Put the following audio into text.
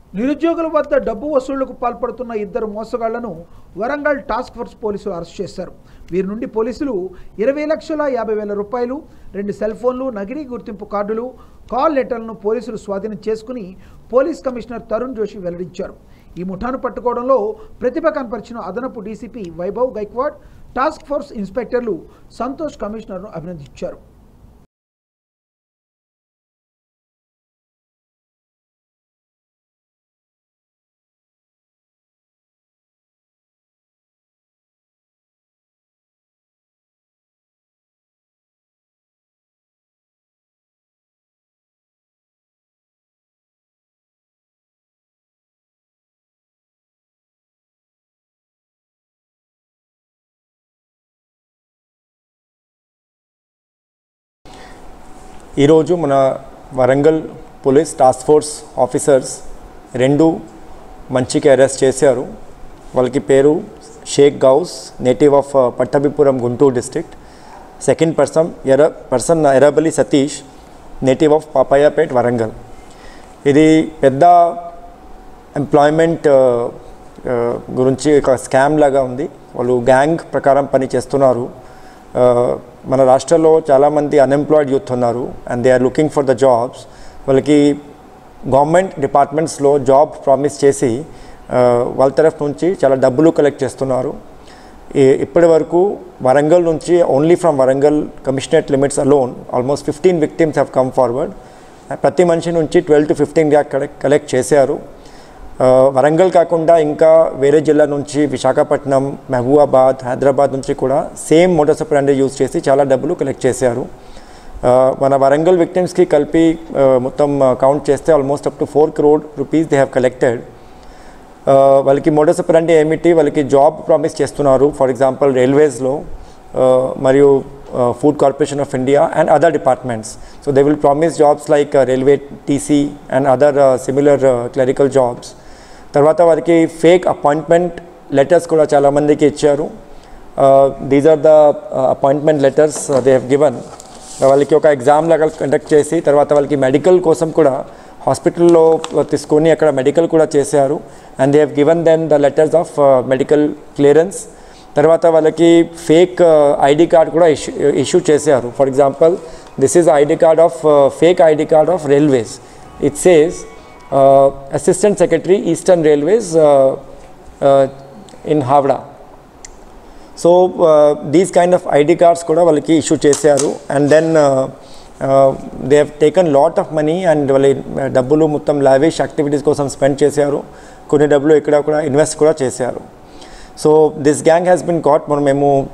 నిరుద్యోగుల వద్ద డబ్బు వసూళ్లకు పాల్పడుతున్న ఇద్దరు మోసగాళ్లను వరంగల్ టాస్క్ ఫోర్స్ పోలీసులు అరెస్ట్ చేశారు వీరి నుండి పోలీసులు ఇరవై లక్షల యాభై వేల రూపాయలు రెండు సెల్ ఫోన్లు నగిలీ గుర్తింపు కార్డులు కాల్ లెటర్లను పోలీసులు స్వాధీనం చేసుకుని పోలీస్ కమిషనర్ తరుణ్ జోషి వెల్లడించారు ఈ ముఠాను పట్టుకోవడంలో ప్రతిభ కనపరిచిన అదనపు DCP Vaibhav Gaikwad task force ఇన్స్పెక్టర్లు సంతోష్ కమిషనర్ను అభినందించారు ఈరోజు మన Warangal police task force officers రెండు మంచికి అరెస్ట్ చేశారు వాళ్ళకి పేరు Sheikh Ghouse native of Pattabhipuram Guntur district second person ఎర person Erabali Satish native of Papayapet Warangal ఇది పెద్ద ఎంప్లాయ్మెంట్ గురించి ఒక స్కామ్ లాగా ఉంది వాళ్ళు గ్యాంగ్ ప్రకారం పని చేస్తున్నారు ఆ, మన రాష్ట్రంలో చాలామంది అన్ఎంప్లాయిడ్ యూత్ ఉన్నారు and they are looking for the jobs వాళ్ళకి గవర్నమెంట్ డిపార్ట్మెంట్స్లో జాబ్ ప్రామిస్ చేసి ఆ, వాళ్ళ తరఫు నుంచి చాలా డబ్బులు కలెక్ట్ చేస్తున్నారు ఈ- ఇప్పటి వరకు వరంగల్ నుంచి only from Warangal commissionerate limits alone almost fifteen victims have come forward ప్రతి మనిషి నుంచి twelve to fifteen lakh collect collect చేశారు ఆ, వరంగల్ కాకుండా ఇంకా వేరే జిల్లా నుంచి విశాఖపట్నం మహబూబాబాద్ హైదరాబాద్ నుంచి కూడా సేమ్ మోటార్ సప్రాండే యూజ్ చేసి చాలా డబ్బులు కలెక్ట్ చేశారు ఆ, మన వరంగల్ విక్టిమ్స్కి కలిపి ఆ, మొత్తం కౌంట్ చేస్తే almost up to four crore rupees they have collected ఆ, వాళ్ళకి మోడల్స్ అంటే ఏమిటి వాళ్ళకి జాబ్ ప్రామిస్ చేస్తున్నారు ఫర్ ఎగ్జాంపుల్ రైల్వేస్లో మరియు food corporation of India and other departments so they will promise jobs like railway TC and other similar clerical jobs తర్వాత వారికి ఫేక్ అపాయింట్మెంట్ లెటర్స్ కూడా చాలామందికి ఇచ్చారు these are the appointment letters they have given వాళ్ళకి ఒక exam లాగా conduct చేసి తర్వాత వాళ్ళకి మెడికల్ కోసం కూడా హాస్పిటల్లో తీసుకొని అక్కడ మెడికల్ కూడా చేశారు and they have given then the letters of medical clearance తర్వాత వాళ్ళకి ఫేక్ ఐడి కార్డ్ కూడా ఇష్యూ ఇష్యూ చేశారు for example this is ID card of fake ID card of railways it says assistant secretary eastern railways in Howrah so these kind of ID cards కూడా వాళ్ళకి issue చేశారు and then they have taken lot of money and వాళ్ళ డబ్బులు మొత్తం lavish activities కోసం spend చేశారు కొన్ని డబ్బులు ఇక్కడ కూడా ఇన్వెస్ట్ కూడా చేశారు so this gang has been caught మనం మేము